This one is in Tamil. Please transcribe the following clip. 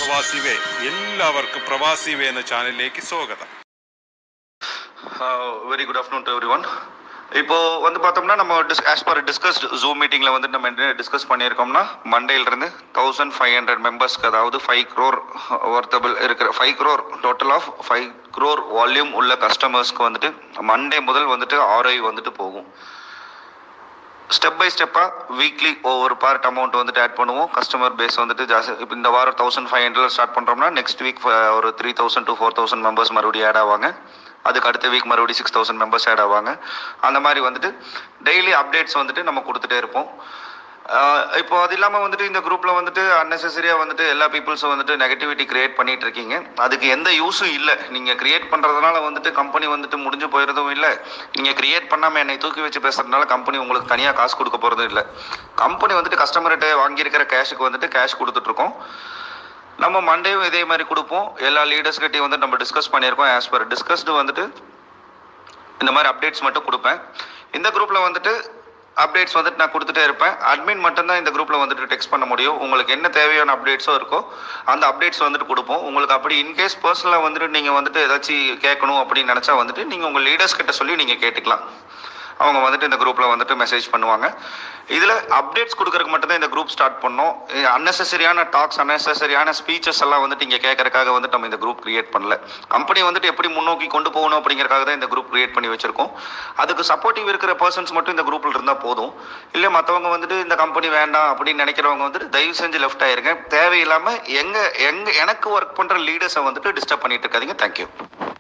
പ്രവാസിവേ എല്ലാവർക്കും പ്രവാസിവേ എന്ന ചാനലിലേക്ക് സ്വാഗതം very good afternoon to everyone இப்போ வந்து பார்த்தோம்னா நம்ம this as per discussed zoom மீட்டிங்கில் வந்து நம்ம என்ன டிஸ்கஸ் பண்ணியிருக்கோம்னா மண்டேலேருந்து தௌசண்ட் ஃபைவ் ஹண்ட்ரட் மெம்பர்ஸ்க்கு அதாவது ஃபைவ் க்ரோர் ஒர்த்தபிள் இருக்கிற five crore total of five crore volume உள்ள கஸ்டமர்ஸ்க்கு வந்துட்டு மண்டே முதல் வந்துட்டு ஆர்ஐ வந்துட்டு போகும் ஸ்டெப் பை ஸ்டெப்பாக வீக்லி ஒவ்வொரு பார்ட் அமௌண்ட் வந்துட்டு ஆட் பண்ணுவோம் கஸ்டமர் பேஸ் வந்துட்டு ஜாஸ்தி இப்போ இந்த வாரம் தௌசண்ட் ஃபைவ் ஹண்ட்ரட் ஸ்டார்ட் பண்ணுறோம்னா நெக்ஸ்ட் வீக் ஒரு three thousand to four thousand members மறுபடியும் ஆட் ஆவாங்க அதுக்கு அடுத்த வீக் மறுபடியும் சிக்ஸ் தௌசண்ட் மெம்பர்ஸ் ஆட் ஆவாங்க அந்த மாதிரி வந்துட்டு டெய்லி அப்டேட்ஸ் வந்துட்டு நம்ம கொடுத்துட்டே இருப்போம் ஆஹ் இப்போ அது இல்லாமல் வந்துட்டு இந்த குரூப்பில் வந்துட்டு அன்னெசரியாக வந்துட்டு எல்லா பீப்புள்ஸும் வந்துட்டு நெகட்டிவிட்டி கிரியேட் பண்ணிட்டு இருக்கீங்க அதுக்கு எந்த யூஸும் இல்லை நீங்கள் கிரியேட் பண்ணுறதுனால வந்துட்டு கம்பெனி வந்துட்டு முடிஞ்சு போயிடுறதும் இல்லை நீங்கள் கிரியேட் பண்ணாமல் என்னை தூக்கி வச்சு பேசுறதுனால கம்பெனி உங்களுக்கு தனியாக காசு கொடுக்க போகிறதும் இல்லை கம்பெனி வந்துட்டு கஸ்டமர்கிட்ட வாங்கியிருக்கிற கேஷுக்கு வந்துட்டு கேஷ் கொடுத்துட்ருக்கோம் நம்ம மண்டேவும் இதே மாதிரி கொடுப்போம் எல்லா லீடர்ஸ் கிட்டையும் வந்து நம்ம டிஸ்கஸ் பண்ணியிருக்கோம் ஆஸ் பர் டிஸ்கஸ்டு வந்துட்டு இந்த மாதிரி அப்டேட்ஸ் மட்டும் கொடுப்பேன் இந்த குரூப்பில் வந்துட்டு அப்டேட்ஸ் வந்துட்டு நான் கொடுத்துட்டே இருப்பேன் அட்மின் மட்டும்தான் இந்த குரூப்பில் வந்துட்டு டெக்ஸ்ட் பண்ண முடியும் உங்களுக்கு என்ன தேவையான அப்டேட்ஸோ இருக்கோ அந்த அப்டேட்ஸ் வந்துட்டு கொடுப்போம் உங்களுக்கு அப்படி இன்கேஸ் பர்சனலாக வந்துட்டு நீங்கள் வந்துட்டு ஏதாச்சும் கேட்கணும் அப்படின்னு நினச்சா வந்துட்டு நீங்கள் உங்கள் லீடர்ஸ் கிட்ட சொல்லி நீங்கள் கேட்டுக்கலாம் அவங்க வந்துட்டு இந்த குரூப்பில் வந்துட்டு மெசேஜ் பண்ணுவாங்க இதில் அப்டேட்ஸ் கொடுக்கறதுக்கு மட்டும்தான் இந்த குரூப் ஸ்டார்ட் பண்ணோம் அன்னெசரியான டாக்ஸ் அன்னெசரியான ஸ்பீச்சஸ் எல்லாம் வந்துட்டு இங்கே கேட்கறதுக்காக வந்துட்டு நம்ம இந்த குரூப் கிரியேட் பண்ணல கம்பெனி வந்துட்டு எப்படி முன்னோக்கி கொண்டு போகணும் அப்படிங்கறதுக்காக தான் இந்த குரூப் கிரியேட் பண்ணி வச்சிருக்கோம் அதுக்கு சப்போர்ட்டிவ் இருக்கிற பர்சன்ஸ் மட்டும் இந்த குரூப்பில் இருந்தால் போதும் இல்லை மற்றவங்க வந்துட்டு இந்த கம்பெனி வேண்டாம் அப்படின்னு நினைக்கிறவங்க வந்துட்டு தயவு செஞ்சு லெஃப்ட் ஆயிருங்க தேவையில்லாமல் எங்க எங்க எனக்கு ஒர்க் பண்ணுற லீடர்ஸை வந்துட்டு டிஸ்டர்ப் பண்ணிட்டு இருக்காதீங்க தேங்க்யூ